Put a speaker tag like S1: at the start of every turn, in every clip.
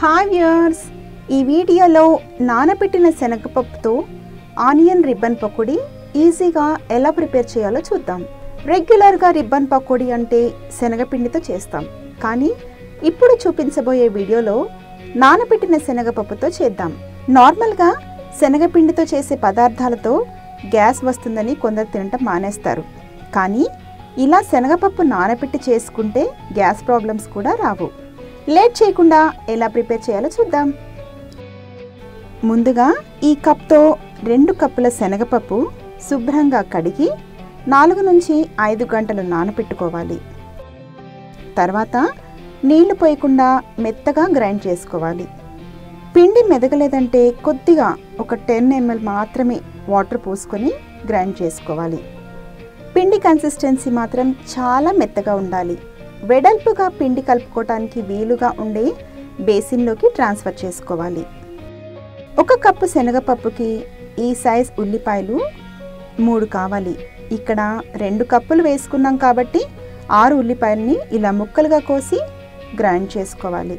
S1: hi viewers ఈ వీడియోలో నానబెట్టిన శనగపప్పుతో ఆనియన్ రిబ్బన్ పకోడీ ఈజీగా ఎలా ప్రిపేర్ చేయాలో చూద్దాం రెగ్యులర్గా రిబ్బన్ పకోడీ అంటే శనగపిండితో చేస్తాం కానీ ఇప్పుడు చూపించబోయే వీడియోలో నానబెట్టిన శనగపప్పుతో చేద్దాం నార్మల్గా శనగపిండితో చేసే పదార్థాలతో గ్యాస్ వస్తుందని కొందరు తినటం మానేస్తారు కానీ ఇలా శనగపప్పు నానబెట్టి చేసుకుంటే గ్యాస్ ప్రాబ్లమ్స్ కూడా రావు లేట్ చేయకుండా ఎలా ప్రిపేర్ చేయాలో చూద్దాం ముందుగా ఈ కప్తో రెండు కప్పుల శనగపప్పు శుభ్రంగా కడిగి నాలుగు నుంచి ఐదు గంటలు నానబెట్టుకోవాలి తర్వాత నీళ్లు పోయకుండా మెత్తగా గ్రైండ్ చేసుకోవాలి పిండి మెదగలేదంటే కొద్దిగా ఒక టెన్ ఎంఎల్ మాత్రమే వాటర్ పోసుకొని గ్రైండ్ చేసుకోవాలి పిండి కన్సిస్టెన్సీ మాత్రం చాలా మెత్తగా ఉండాలి వెడల్పుగా పిండి కలుపుకోవటానికి వీలుగా ఉండే బేసిన్లోకి ట్రాన్స్ఫర్ చేసుకోవాలి ఒక కప్పు శనగపప్పుకి ఈ సైజ్ ఉల్లిపాయలు మూడు కావాలి ఇక్కడ రెండు కప్పులు వేసుకున్నాం కాబట్టి ఆరు ఉల్లిపాయలని ఇలా ముక్కలుగా కోసి గ్రైండ్ చేసుకోవాలి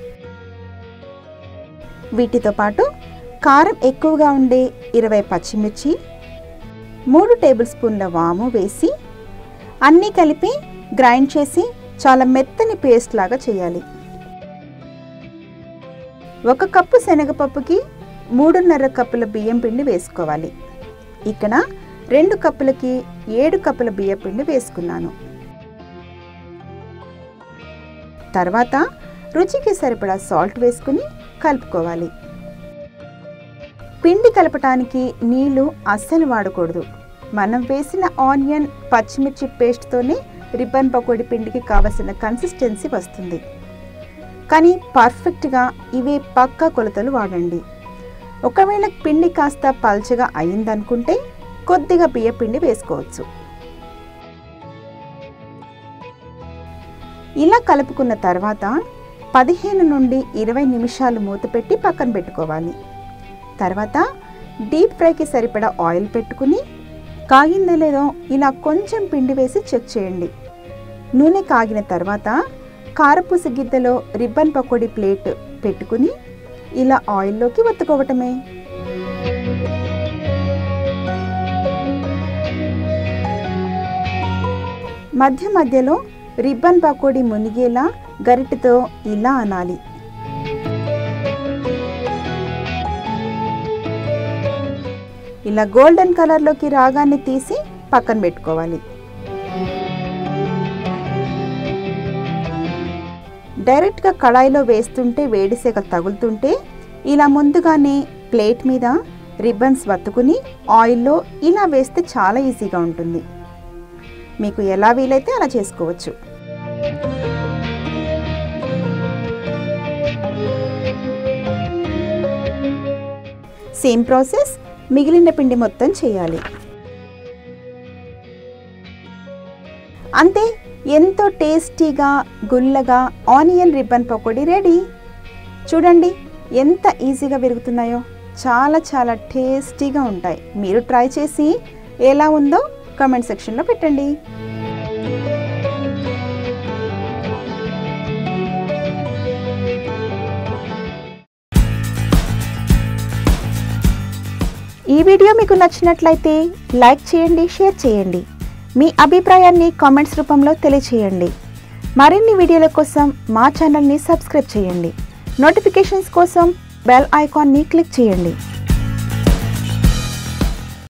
S1: వీటితో పాటు కారం ఎక్కువగా ఉండే ఇరవై పచ్చిమిర్చి మూడు టేబుల్ స్పూన్ల వాము వేసి అన్నీ కలిపి గ్రైండ్ చేసి చాలా మెత్తని పేస్ట్ లాగా చేయాలి ఒక కప్పు శనగపప్పుకి మూడున్నర కప్పుల బియ్యం పిండి వేసుకోవాలి ఇక్కడ రెండు కప్పులకి ఏడు కప్పుల బియ్యం పిండి వేసుకున్నాను తర్వాత రుచికి సరిపడా సాల్ట్ వేసుకుని కలుపుకోవాలి పిండి కలపటానికి నీళ్లు అస్సలు వాడకూడదు మనం వేసిన ఆనియన్ పచ్చిమిర్చి పేస్ట్తోనే రిబ్బన్ పకోడీ పిండికి కావలసిన కన్సిస్టెన్సీ వస్తుంది కానీ పర్ఫెక్ట్గా ఇవే పక్కా కొలతలు వాడండి ఒకవేళ పిండి కాస్త పల్చగా అయిందనుకుంటే కొద్దిగా బియ్య పిండి వేసుకోవచ్చు ఇలా కలుపుకున్న తర్వాత పదిహేను నుండి ఇరవై నిమిషాలు మూత పెట్టి పక్కన పెట్టుకోవాలి తర్వాత డీప్ ఫ్రైకి సరిపడా ఆయిల్ పెట్టుకుని కాగిందో లేదో ఇలా కొంచెం పిండి వేసి చెక్ చేయండి నూనె కాగిన తర్వాత కారపూస గిద్దలో రిబ్బన్ పకోడీ ప్లేట్ పెట్టుకుని ఇలా ఆయిల్లోకి ఒత్తుకోవటమే మధ్య మధ్యలో రిబ్బన్ పకోడీ మునిగేలా గరిటెతో ఇలా అనాలి ఇలా గోల్డెన్ కలర్లోకి రాగాన్ని తీసి పక్కన పెట్టుకోవాలి డైరెక్ట్గా కడాయిలో వేస్తుంటే వేడిసేక తగులుతుంటే ఇలా ముందుగానే ప్లేట్ మీద రిబ్బన్స్ వత్తుకుని ఆయిల్లో ఇలా వేస్తే చాలా ఈజీగా ఉంటుంది మీకు ఎలా వీలైతే అలా చేసుకోవచ్చు సేమ్ ప్రాసెస్ మిగిలిన పిండి మొత్తం చేయాలి అంతే ఎంతో టేస్టీగా గుల్లగా ఆనియన్ రిబ్బన్ పకోడీ రెడీ చూడండి ఎంత ఈజీగా విరుగుతున్నాయో చాలా చాలా టేస్టీగా ఉంటాయి మీరు ట్రై చేసి ఎలా ఉందో కామెంట్ సెక్షన్లో పెట్టండి ఈ వీడియో మీకు నచ్చినట్లయితే లైక్ చేయండి షేర్ చేయండి మీ అభిప్రాయాన్ని కామెంట్స్ రూపంలో తెలియచేయండి మరిన్ని వీడియోల కోసం మా ఛానల్ని సబ్స్క్రైబ్ చేయండి నోటిఫికేషన్స్ కోసం బెల్ ఐకాన్ని క్లిక్ చేయండి